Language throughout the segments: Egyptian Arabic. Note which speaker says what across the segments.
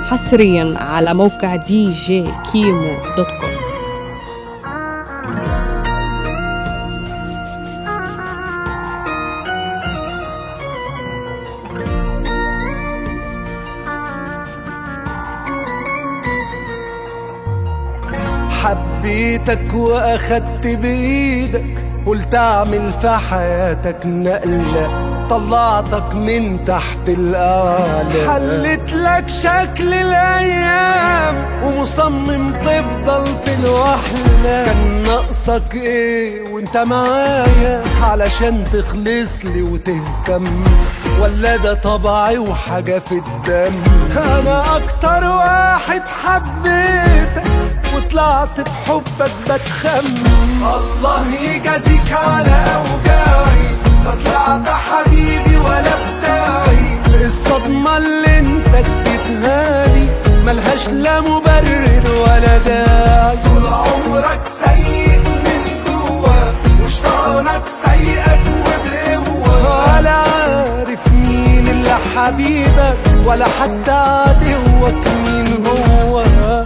Speaker 1: حصريا على موقع دي جي كيمو دوت كوم
Speaker 2: حبيتك واخدت بايدك قلت اعمل في حياتك نقلة طلعتك من تحت الآلة حلت لك شكل الايام ومصمم تفضل في الوحلة كان ناقصك ايه وانت معايا علشان تخلص لي وتهتم ولا ده طبعي وحاجة في الدم انا اكتر واحد حبيتك وطلعت بحبك بتخمم الله يجازيك على اوجاعي لا طلعت حبيبي ولا بتاعي الصدمة اللي انت اديتها لي ملهاش لا مبرر ولا داعي طول عمرك سيء من جوا وشطانك سيئك وبقوة ولا عارف مين اللي حبيبك ولا حتى عدوك مين هو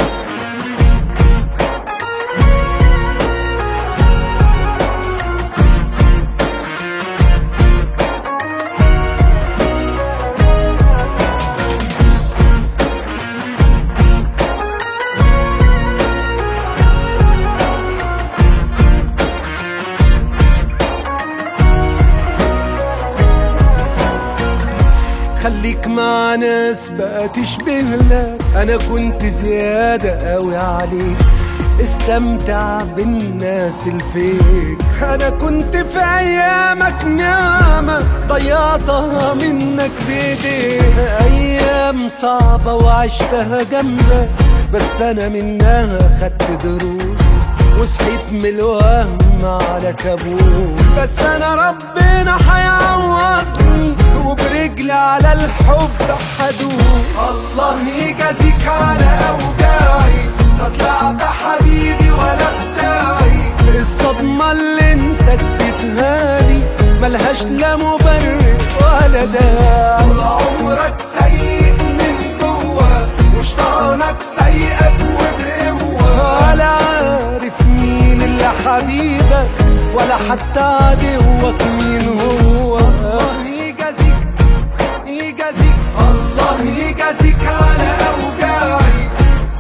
Speaker 2: خليك مع ناس بقى تشبه لك انا كنت زيادة قوي عليك استمتع بالناس الفيك انا كنت في ايامك نعمة ضيعتها منك بايديك ايام صعبة وعشتها جنبك بس انا منها خدت دروس وصحيت من الوهم على كابوس بس انا ربنا هيعوضني وبرجلي على الحب حدوس الله يجازيك على اوجاعي لا طلعت حبيبي ولا بتاعي الصدمة اللي انت اديتها لي ملهاش لا مبرر ولا داعي طول عمرك سيء من جوا وشطانك سيئك وبقوة ولا عارف مين اللي حبيبك ولا حتى عدوك مين هو الله يجازيك يجازيك الله يجازيك على اوجاعي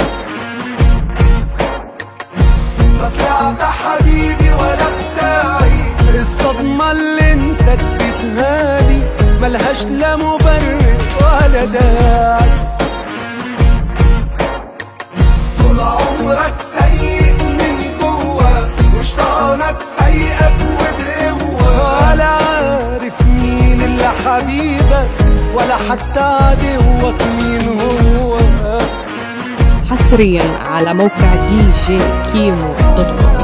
Speaker 2: لا طلعت حبيبي ولا بتاعي الصدمة اللي انت اديتها لي ملهاش لا مبرر ولا داعي طول عمرك سيء من جوا وشطانك سيئك وبقوة ولا عارف مين اللي حبيبك ولا حتى عدوك مين هو
Speaker 1: حصريا على موقع دي جي كيمو دوت كوم